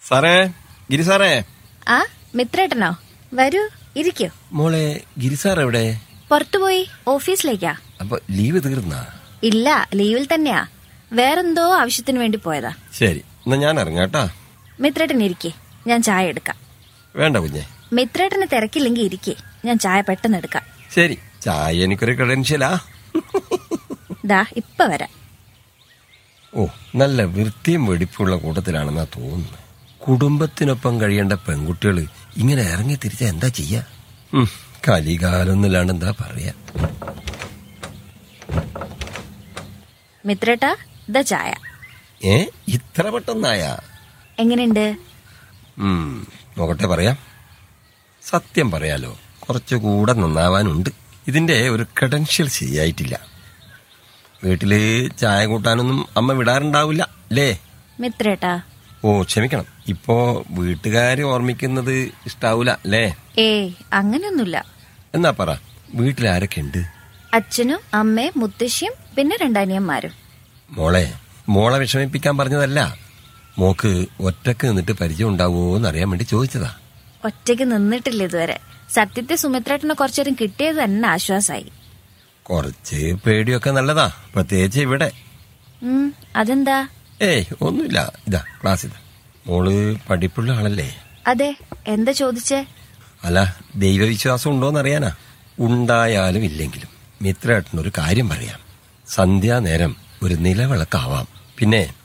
സാറേ ഗിരി സാറേ ആ മിത്രേട്ടനോ വരൂ ഇരിക്കൂ മോളെ ഗിരി സാർ എവിടെ പുറത്തുപോയി ഓഫീസിലേക്കാ അപ്പൊ ലീവ് തീർന്നാ ഇല്ല ലീവിൽ തന്നെയാ വേറെന്തോ ആവശ്യത്തിന് വേണ്ടി പോയതാ ശരി എന്നാ ഞാൻ ഇറങ്ങാട്ടാ മിത്രേട്ടൻ ഇരിക്കേ ഞാൻ ചായ എടുക്കാം വേണ്ട കുഞ്ഞെ മിത്രേട്ടന് തിരക്കില്ലെങ്കിൽ ഇരിക്കേ ഞാൻ ചായ പെട്ടെന്ന് എടുക്കാം ശരി ചായ എനിക്കൊരു ക്രെഡൻഷ്യലാ ദാ ഇപ്പൊ വരാം ഓ നല്ല വൃത്തിയും വെടിപ്പുള്ള കൂട്ടത്തിലാണെന്നാ തോന്നുന്നത് കുടുംബത്തിനൊപ്പം കഴിയേണ്ട പെൺകുട്ടികൾ ഇങ്ങനെ ഇറങ്ങി തിരിച്ച എന്താ ചെയ്യാ ഉം, കലികാലൊന്നില്ലാണ്ട് എന്താ പറയാ മിത്രേട്ടാ ഇതാ ചായ ഏ ഇത്ര പെട്ടെന്നായാ എങ്ങനെയുണ്ട് ഉം, നോക്കട്ടെ പറയാം സത്യം പറയാലോ കുറച്ചുകൂടെ നന്നാവാനുണ്ട് ഇതിന്റെ ഒരു ക്രെഡൻഷ്യൽ ശരിയായിട്ടില്ല വീട്ടില് ചായ കൂട്ടാനൊന്നും അമ്മ വിടാറുണ്ടാവില്ല അല്ലേ മിത്രേട്ടാ ഓ ക്ഷമിക്കണം ഇപ്പോ വീട്ടുകാര് ഓർമ്മിക്കുന്നത് ഇഷ്ടാവൂല അല്ലേ ഏയ് അങ്ങനെയൊന്നുമില്ല എന്നാ പറ വീട്ടിലാരൊക്കെ ഉണ്ട് അച്ഛനും അമ്മയും മുത്തശ്ശിയും പിന്നെ രണ്ടനിയന്മാരും മോളെ മോളെ വിഷമിപ്പിക്കാൻ പറഞ്ഞതല്ല മോക്ക് ഒറ്റക്ക് നിന്നിട്ട് പരിചയം ഉണ്ടാവുമോ എന്നറിയാൻ വേണ്ടി ചോദിച്ചതാ ഒറ്റയ്ക്ക് നിന്നിട്ടില്ല ഇതുവരെ സത്യത്തെ സുമിത്രേട്ടനെ കുറച്ചേരം കിട്ടിയത് തന്നെ ആശ്വാസായി കുറച്ച് പേടിയൊക്കെ നല്ലതാ പ്രത്യേകിച്ച് ഇവിടെ ഉം, അതെന്താ ഏയ് ഒന്നുമില്ല ഇതാ ക്ലാസ് ഇതാ മോള് പഠിപ്പുള്ള ആളല്ലേ അതെ എന്താ ചോദിച്ചേ അല്ല ദൈവവിശ്വാസം ഉണ്ടോന്നറിയാനാ ഉണ്ടായാലും ഇല്ലെങ്കിലും മിത്രേട്ടനൊരു കാര്യം പറയാം സന്ധ്യാനേരം ഒരു നിലവിളക്കാവാം പിന്നെ